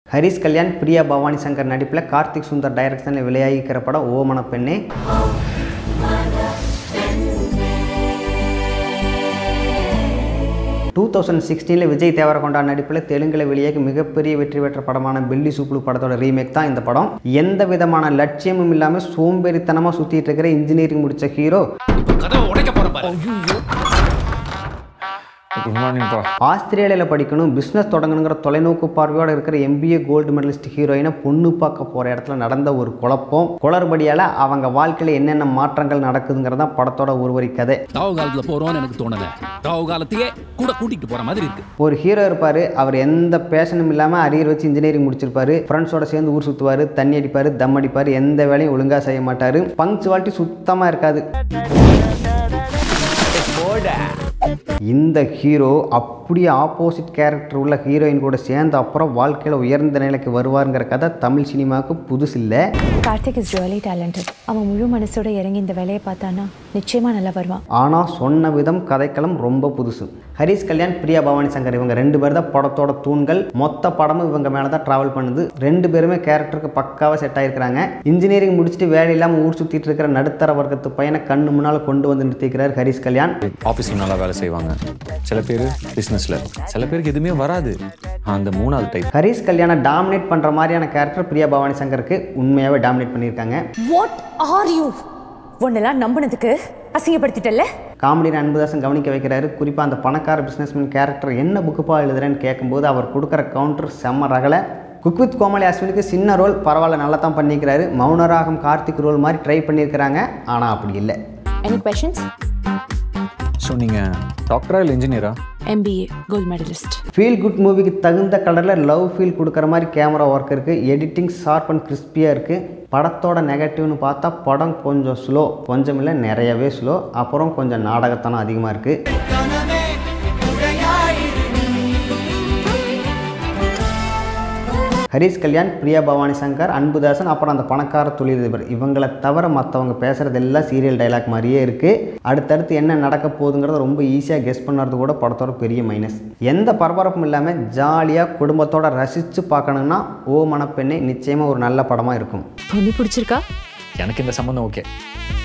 ஹரிஷ் கல்யாண் பிரியா பவானி சங்கர் நடிப்பில் கார்த்திக் சுந்தர் டைரக்ஷனில் வெளியாகிக்கிற படம் ஓமன பெண்ணே டூ தௌசண்ட் சிக்ஸ்டீனில் விஜய் தேவரகொண்டா நடிப்பில் தெலுங்கில் வெளியாகி மிகப்பெரிய வெற்றி பெற்ற படமான பெல்லி சூப்புலு படத்தோட ரீமேக் தான் இந்த படம் எந்த விதமான லட்சியமும் இல்லாமல் சோம்பேறித்தனமாக சுற்றிட்டு இருக்கிற இன்ஜினியரிங் முடித்த ஹீரோ கதவை உடைக்க போற பாரு குட் மார்னிங்ப்பா ஆஸ்திரேலியாவில் படிக்கணும் பிஸ்னஸ் தொடங்கணுங்கிற தொலைநோக்கு பார்வையோடு இருக்கிற எம்பிஏ கோல்டு மெடலிஸ்ட் ஹீரோயினை பொண்ணு பார்க்க போகிற இடத்துல நடந்த ஒரு குழப்பம் குளறுபடியால் அவங்க வாழ்க்கையில் என்னென்ன மாற்றங்கள் நடக்குதுங்கிறது தான் படத்தோட ஒருவரி கதை தாவு காலத்துல போறோம்னு எனக்கு தோணல தாவு காலத்தையே கூட கூட்டிட்டு போற மாதிரி இருக்கு ஒரு ஹீரோ இருப்பார் அவர் எந்த பேஷனும் இல்லாமல் அரியர் வச்சு இன்ஜினியரிங் முடிச்சிருப்பாரு ஃப்ரெண்ட்ஸோட சேர்ந்து ஊர் சுற்றுவார் தண்ணி அடிப்பார் தம் அடிப்பார் எந்த வேலையும் ஒழுங்காக செய்ய மாட்டார் பங்க்சுவாலிட்டி சுத்தமாக இருக்காது இந்த ஹீரோ அப்படியே ஆப்போசிட் கேரக்டர் உள்ள ஹீரோயின் கூட சேர்ந்த அப்புறம் வாழ்க்கையில் உயர்ந்த நிலைக்கு வருவாருங்கிற கதை தமிழ் சினிமாவுக்கு புதுசு இல்லை கார்த்திக் இஸ் ரியலி டேலண்டட் அவன் முழு மனசோட இறங்கி இந்த வேலையை பார்த்தானா நிச்சயமா நல்லா வருவான் ஆனால் சொன்ன விதம் கதைக்களம் ரொம்ப புதுசு ஹரிஷ் கல்யாண் பிரியா பவானி சங்கர் இவங்க ரெண்டு பேர் தான் படத்தோட தூண்கள் மொத்த படமும் இவங்க மேலே தான் ட்ராவல் பண்ணுது ரெண்டு பேருமே கேரக்டருக்கு பக்காவாக செட் ஆயிருக்கிறாங்க இன்ஜினியரிங் முடிச்சுட்டு வேலை இல்லாமல் ஊர் சுற்றிட்டு இருக்கிற நடுத்தர வர்க்கத்து பையனை கண்ணு முன்னால் கொண்டு வந்து நிறுத்திக்கிறார் ஹரிஷ் கல்யாண் ஆஃபீஸில் நல்லா வேலை செய்வாங்க சில பேர் பிஸ்னஸில் சில பேருக்கு எதுவுமே வராது அந்த மூணாவது டைப் ஹரிஷ் கல்யாணை டாமினேட் பண்ணுற மாதிரியான கேரக்டர் பிரியா பவானி சங்கருக்கு உண்மையாகவே டாமினேட் பண்ணியிருக்காங்க வாட் ஆர் யூ உன்னெல்லாம் நம்பினதுக்கு அசிங்கப்படுத்திட்டல்ல காமெடியில் அன்புதாசன் கவனிக்க வைக்கிறாரு குறிப்பாக அந்த பணக்கார பிஸ்னஸ்மேன் கேரக்டர் என்ன புக்குப்பா எழுதுறேன்னு கேட்கும்போது அவர் கொடுக்குற கவுண்டர் செம்ம ரகலை குக் வித் கோமலி அஸ்வினுக்கு சின்ன ரோல் பரவாயில்ல நல்லா தான் பண்ணியிருக்கிறாரு மௌனராகம் கார்த்திக் ரோல் மாதிரி ட்ரை பண்ணியிருக்கிறாங்க ஆனால் அப்படி இல்லை எனி கொஷின்ஸ் ஸோ நீங்கள் டாக்டரா இல்லை இன்ஜினியரா MBA gold medalist feel good மூவிக்கு தகுந்த கலரில் லவ் ஃபீல் கொடுக்குற மாதிரி கேமரா ஒர்க் இருக்குது எடிட்டிங் ஷார்ப் அண்ட் கிறிஸ்பியாக இருக்குது படத்தோட நெகட்டிவ்னு பார்த்தா படம் கொஞ்சம் ஸ்லோ கொஞ்சம் இல்லை நிறையவே ஸ்லோ அப்புறம் கொஞ்சம் நாடகத்தனம் அதிகமாக இருக்குது ஹரிஷ் கல்யாண் பிரியா பவானி சங்கர் அன்புதாசன் அப்புறம் அந்த பணக்கார தொழிலதிபர் இவங்களை தவிர மற்றவங்க பேசுகிறது எல்லாம் சீரியல் டைலாக் மாதிரியே இருக்குது அடுத்தடுத்து என்ன நடக்க போகுதுங்கிறத ரொம்ப ஈஸியாக கெஸ் பண்ணுறது கூட படத்தோட பெரிய மைனஸ் எந்த பரபரப்பும் இல்லாமல் ஜாலியாக குடும்பத்தோட ரசித்து பார்க்கணுன்னா ஓ மணப்பெண்ணே நிச்சயமாக ஒரு நல்ல படமாக இருக்கும் பொண்ணு பிடிச்சிருக்கா எனக்கு இந்த சம்மந்தம் ஓகே